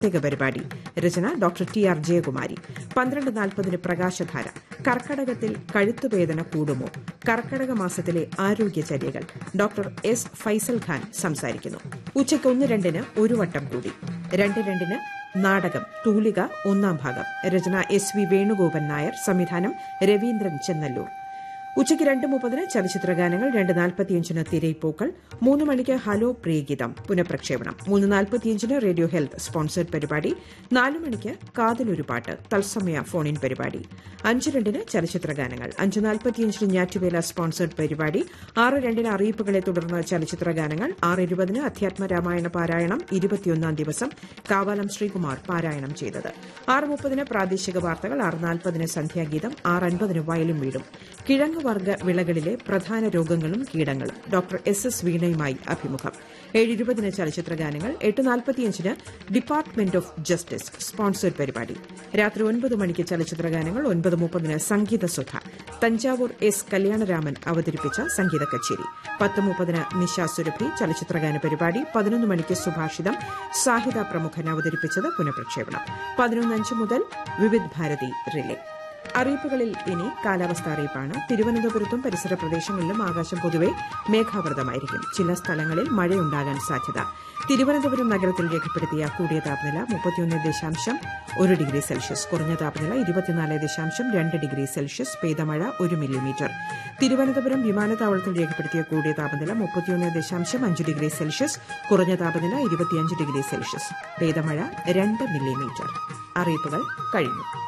പ്രത്യേക പരിപാടി രചന ഡോക്ടർ ടി ആർ ജയകുമാരി പന്ത്രണ്ട് നാൽപ്പതിന് പ്രകാശധാര കർക്കടകത്തിൽ കഴുത്തുവേദന കൂടുമോ കർക്കടക മാസത്തിലെ ആരോഗ്യചര്യകൾ ഡോക്ടർ എസ് ഫൈസൽ ഖാൻ സംസാരിക്കുന്നു ഉച്ചയ്ക്ക് ഒന്ന് രണ്ടിന് ഒരു വട്ടം കൂടി രണ്ട് രണ്ടിന് നാടകം തൂലിക ഒന്നാം ഭാഗം രചന എസ് വി വേണുഗോപൻ നായർ സംവിധാനം രവീന്ദ്രൻ ചെന്നല്ലൂർ ഉച്ചയ്ക്ക് രണ്ട് മുപ്പതിന് ചലച്ചിത്ര ഗാനങ്ങൾ രണ്ട് നാൽപ്പത്തിയഞ്ചിന് തിരയിപ്പോക്കൾ മൂന്ന് മണിക്ക് ഹലോ പ്രിയഗീതം പുനഃപ്രക്ഷേപണം മൂന്ന് നാൽപ്പത്തിയഞ്ചിന് റേഡിയോ ഹെൽത്ത് സ്പോൺസേഡ് പരിപാടി നാല് മണിക്ക് കാതിലൊരു പാട്ട് തത്സമയ ഫോൺ ഇൻ പരിപാടി അഞ്ച് രണ്ടിന് ചലച്ചിത്ര ഗാനങ്ങൾ അഞ്ച് നാൽപ്പത്തിയഞ്ചിന് ഞാറ്റുവേല സ്പോൺസേഡ് പരിപാടി ആറ് രണ്ടിന് അറിയിപ്പുകളെ തുടർന്ന് ചലച്ചിത്ര ഗാനങ്ങൾ ആറ് ഇരുപതിന് അധ്യാത്മ രാമായണ പാരായണം ഇരുപത്തിയൊന്നാം ദിവസം കാവാലം ശ്രീകുമാർ പാരായണം ചെയ്തത് ആറ് മുപ്പതിന് പ്രാദേശിക വാർത്തകൾ ആറ് നാൽപ്പതിന് സന്ധ്യാഗീതം ആറ് അൻപതിന് വയലും വീടും കിഴങ്ങ് വർഗ്ഗ വിളകളിലെ പ്രധാന രോഗങ്ങളും കീടങ്ങളും ഡോക്ടർ എസ് എസ് വീണയുമായി അഭിമുഖം ഏഴ് ഇരുപതിന് ചലച്ചിത്ര ഗാനങ്ങൾ എട്ട് നാൽപ്പത്തിയഞ്ചിന് ഡിപ്പാർട്ട്മെന്റ് ഓഫ് ജസ്റ്റിസ് സ്പോൺസേഡ് പരിപാടി രാത്രി ഒൻപത് മണിക്ക് ചലച്ചിത്ര ഗാനങ്ങൾ ഒൻപത് മുപ്പതിന് സംഗീത സുധ തഞ്ചാവൂർ എസ് കല്യാണരാമൻ അവതരിപ്പിച്ച സംഗീത കച്ചേരി പത്ത് മുപ്പതിന് നിശ സുരഭി ചലച്ചിത്രഗാന പരിപാടി പതിനൊന്ന് മണിക്ക് സുഭാഷിതം സാഹിത പ്രമുഖൻ അവതരിപ്പിച്ചത് പുനഃപ്രക്ഷേപണം പതിനൊന്നഞ്ച് മുതൽ വിവിധ് ഭാരതി റിലേ അറിയിപ്പുകളിൽ ഇനി കാലാവസ്ഥ അറിയിപ്പാണ് തിരുവനന്തപുരത്തും പരിസര പ്രദേശങ്ങളിലും ആകാശം പൊതുവെ മേഘാവൃതമായിരിക്കും ചില സ്ഥലങ്ങളിൽ മഴയുണ്ടാകാൻ സാധ്യത തിരുവനന്തപുരം നഗരത്തിൽ രേഖപ്പെടുത്തിയ കൂടിയ താപനില മുപ്പത്തിയൊന്ന് ദശാംശം ഒരു ഡിഗ്രി സെൽഷ്യസ് കുറഞ്ഞ താപനില ഇരുപത്തിനാല് ദശാംശം രണ്ട് ഡിഗ്രി സെൽഷ്യസ് പെയ്ത മഴ ഒരു മില്ലിമീറ്റർ തിരുവനന്തപുരം വിമാനത്താവളത്തിൽ രേഖപ്പെടുത്തിയ കൂടിയ താപനില മുപ്പത്തിയൊന്ന് ദശാംശം അഞ്ച് ഡിഗ്രി സെൽഷ്യസ് കുറഞ്ഞ താപനില ഇരുപത്തിയഞ്ച് ഡിഗ്രി സെൽഷ്യസ് പെയ്ത മഴ രണ്ട് മില്ലിമീറ്റർ അറിയിപ്പുകൾ കഴിഞ്ഞു